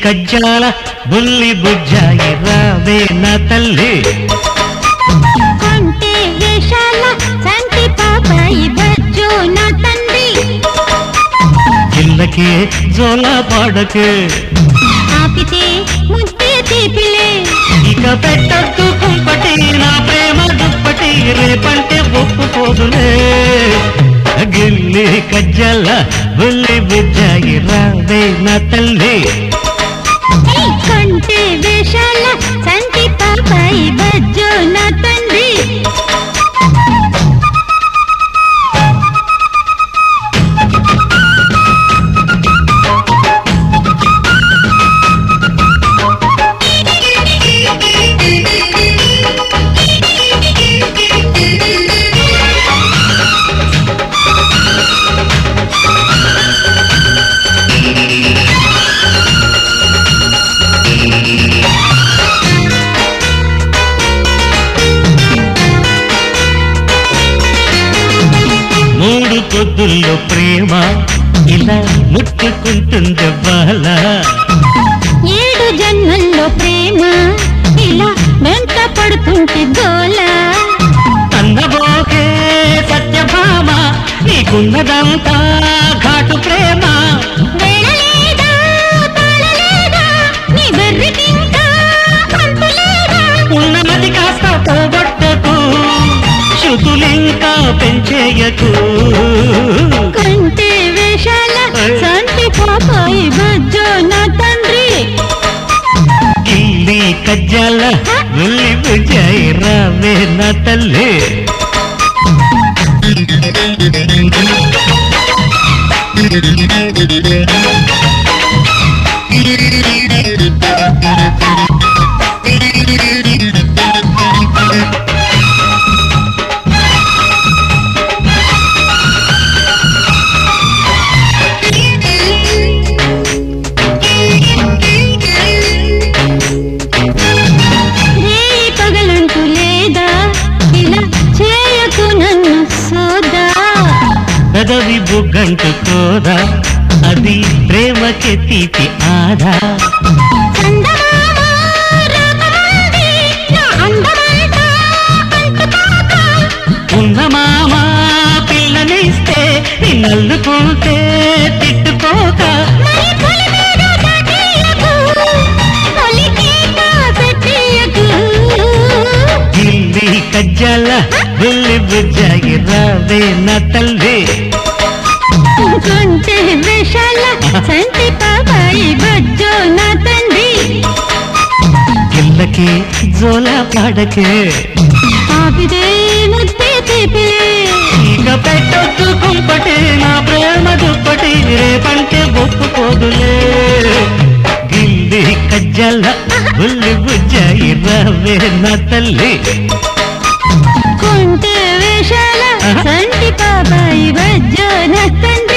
కజ్జాల బుల్లి బుజ్జాయి రావే నా తల్లి కొంటే వేషాల సంటి పాపాయి బజ్జో నా తండ్రి ఇళ్ళకే జోల పాడకే ఆపితే ముద్దే తీపిలే ఇక పెట్టొద్దు కుంపటి నా ప్రేమ దుప్పటి రేపంటే ఒప్పుకోదులే గిల్లి కజ్జల బుల్లి బుజ్జాయి రావే నా తల్లి కొంటే వేషాల సంటి పాపాయి బజ్జో నా తండ్రి మూడు పొద్దుల్లో ప్రేమ ఇలా ముట్టుకుంటుంది బాల ఏడు జన్మల్లో ప్రేమ ఇలా వెంట పడుతుంటే గోల అన్నబోకే సత్యభామ నీకున్నదంతా ఘాటు ప్రేమ వెళ్ళలేదా తాళలేదా నీ బెర్రికింకా అంతులేదా ఉన్నది కాస్త పోగొట్టకు శృతులింకా పెంచేయకు కంటే వేషాల సంటి పాపాయి బజ్జో నా తండ్రి గిల్లి కజ్జాల ఉల్లి బుజ్జాయి రావే నా తల్లి రేయి పగలంటూ లేదా ఇలా చేయకు నన్ను సోదా పెదవి బుగ్గంటు కోదా అది ప్రేమకి తీపి ఆదా చందమామ రాకముందే నా అందమంతా అంటుకోక. ఉన్న మామ పిల్లనిస్తే నిన్నల్లుకుంటే తిట్టుకోక మరి పులి మీద దాటేయకు, పొలికేక పెట్టేయకు. గిల్లి కజ్జాల బుల్లి బుజ్జాయి రావే నా తల్లి కొంటే వేషాల సంటి పాపాయి బజ్జో నా తండ్రి గిల్లకి జోల పాడకే ఆపిదే ముద్దే తీపిలే ఇక పెట్టొద్దు కుంపటి నా ప్రేమ దుప్పటి రేపంటే ఒప్పుకోదులే గిల్లి కజ్జాల బుల్లి బుజ్జాయి రావే నా తల్లి కొంటే వేషాల సంటి పాపాయి బజ్జో నా తండ్రి